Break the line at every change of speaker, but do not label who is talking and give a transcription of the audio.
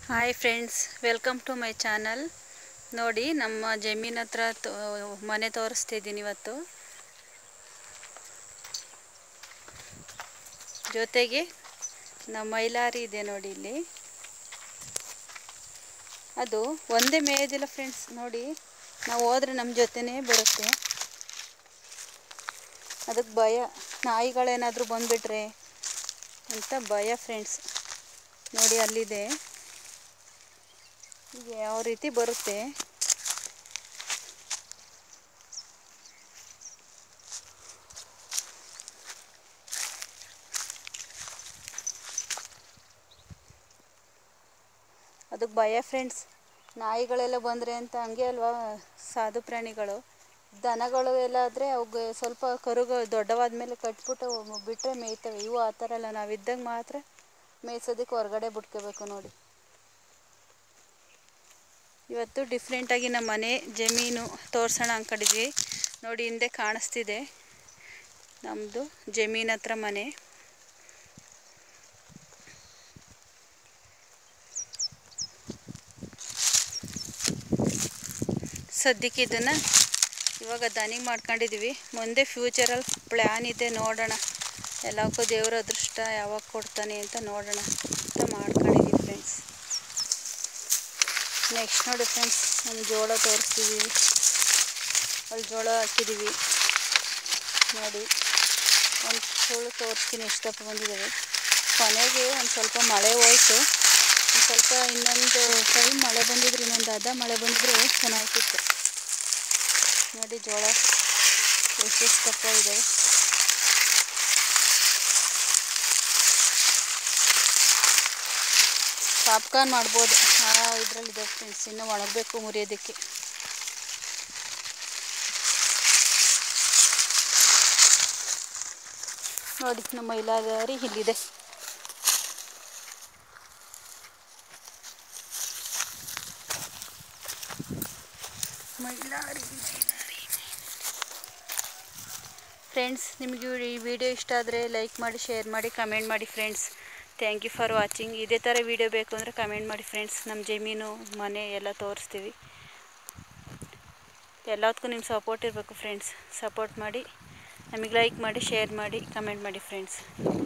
hi friends welcome to my channel ನೋಡಿ ನಮ್ಮ ಜಮೀನ್ ಹತ್ರ ತೋ ಮನೆ ತೋರಿಸ್ತಿದ್ದೀನಿ ಇವತ್ತು ಜೊತೆಗೆ ನಮ್ಮ ಮೈಲಾರಿ ಇದೆ ನೋಡಿ ಇಲ್ಲಿ ಅದು ಒಂದೇ ಮೇಯೋದಿಲ್ಲ ಫ್ರೆಂಡ್ಸ್ ನೋಡಿ ನಾವು ಹೋದ್ರೆ ನಮ್ಮ ಜೊತೆನೇ ಬರುತ್ತೆ ಅದಕ್ಕೆ ಭಯ ನಾಯಿಗಳೇನಾದರೂ ಬಂದುಬಿಟ್ರೆ ಅಂತ ಭಯ ಫ್ರೆಂಡ್ಸ್ ನೋಡಿ ಅಲ್ಲಿದೆ ಈಗ ಯಾವ ರೀತಿ ಬರುತ್ತೆ ಅದಕ್ಕೆ ಭಯ ಫ್ರೆಂಡ್ಸ್ ನಾಯಿಗಳೆಲ್ಲ ಬಂದರೆ ಅಂತ ಹಂಗೆ ಅಲ್ವಾ ಸಾಧು ಪ್ರಾಣಿಗಳು ದನಗಳು ಎಲ್ಲ ಆದರೆ ಅವಕ್ಕೆ ಸ್ವಲ್ಪ ಕರುಗ ದೊಡ್ಡವಾದ ಮೇಲೆ ಕಟ್ಬಿಟ್ಟು ಬಿಟ್ಟರೆ ಮೇಯ್ತವೆ ಇವು ಆ ಥರ ಅಲ್ಲ ನಾವಿದ್ದಾಗ ಮಾತ್ರ ಮೇಯ್ಸೋದಕ್ಕೆ ಹೊರಗಡೆ ಬಿಟ್ಕೋಬೇಕು ನೋಡಿ ಇವತ್ತು ಡಿಫ್ರೆಂಟಾಗಿ ನಮ್ಮ ಮನೆ ಜಮೀನು ತೋರ್ಸೋಣ ಅಂದ್ಕೊಂಡಿದ್ವಿ ನೋಡಿ ಹಿಂದೆ ಕಾಣಿಸ್ತಿದೆ ನಮ್ಮದು ಜಮೀನ್ ಹತ್ರ ಮನೆ ಸದ್ಯಕ್ಕೆ ಇದನ್ನು ಇವಾಗ ದನಿಗೆ ಮಾಡ್ಕೊಂಡಿದ್ದೀವಿ ಮುಂದೆ ಫ್ಯೂಚರಲ್ಲಿ ಪ್ಲ್ಯಾನ್ ಇದೆ ನೋಡೋಣ ಎಲ್ಲಕ್ಕೂ ದೇವರ ಅದೃಷ್ಟ ಯಾವಾಗ ಕೊಡ್ತಾನೆ ಅಂತ ನೋಡೋಣ ಅಂತ ಮಾಡ್ಕೊಂಡಿದ್ದೀವಿ ಫ್ರೆಂಡ್ಸ್ ನೆಕ್ಸ್ಟ್ ನೋಡಿ ಫ್ರೆಂಡ್ಸ್ ನಮ್ಮ ಜೋಳ ತೋರಿಸ್ತಿದ್ದೀವಿ ಅಲ್ಲಿ ಜೋಳ ಹಾಕಿದ್ದೀವಿ ನೋಡಿ ಒಂದು ಸುಳ್ಳು ತೋರಿಸ್ತೀನಿ ಎಷ್ಟಪ್ಪ ಬಂದಿದ್ದಾವೆ ಕೊನೆಗೆ ಒಂದು ಸ್ವಲ್ಪ ಮಳೆ ಹೋಯ್ತು ಒಂದು ಸ್ವಲ್ಪ ಇನ್ನೊಂದು ಟೈಮ್ ಮಳೆ ಬಂದಿದ್ರೆ ಇನ್ನೊಂದು ಅರ್ಧ ಮಳೆ ಬಂದಿದ್ರೆ ಚೆನ್ನಾಗ್ತಿತ್ತು ನೋಡಿ ಜೋಳ ಎಷ್ಟೆಷ್ಟಪ್ಪ ಇದ್ದಾವೆ ಪಾಪ್ಕಾರ್ನ್ ಮಾಡ್ಬೋದು ಆ ಇದರಲ್ಲಿದೆ ಫ್ರೆಂಡ್ಸ್ ಇನ್ನೂ ಒಣಗಬೇಕು ಮುರಿಯೋದಕ್ಕೆ ನೋಡಿ ನಮ್ಮ ಮೈಲಾರಿ ಇಲ್ಲಿದೆ ಮೈಲಾರಿ ಮೈಲಾರಿ ಫ್ರೆಂಡ್ಸ್ ನಿಮಗೆ ಈ ವಿಡಿಯೋ ಇಷ್ಟ ಆದರೆ ಲೈಕ್ ಮಾಡಿ ಶೇರ್ ಮಾಡಿ ಕಮೆಂಟ್ ಮಾಡಿ friends thank you for watching ಇದೇ ಥರ ವಿಡಿಯೋ ಬೇಕು ಅಂದರೆ ಕಮೆಂಟ್ ಮಾಡಿ ಫ್ರೆಂಡ್ಸ್ ನಮ್ಮ ಜಮೀನು ಮನೆ ಎಲ್ಲ ತೋರಿಸ್ತೀವಿ ಎಲ್ಲದಕ್ಕೂ ನಿಮ್ಮ ಸಪೋರ್ಟ್ ಇರಬೇಕು ಫ್ರೆಂಡ್ಸ್ ಸಪೋರ್ಟ್ ಮಾಡಿ ನಮಗೆ ಲೈಕ್ ಮಾಡಿ ಶೇರ್ ಮಾಡಿ ಕಮೆಂಟ್ ಮಾಡಿ ಫ್ರೆಂಡ್ಸ್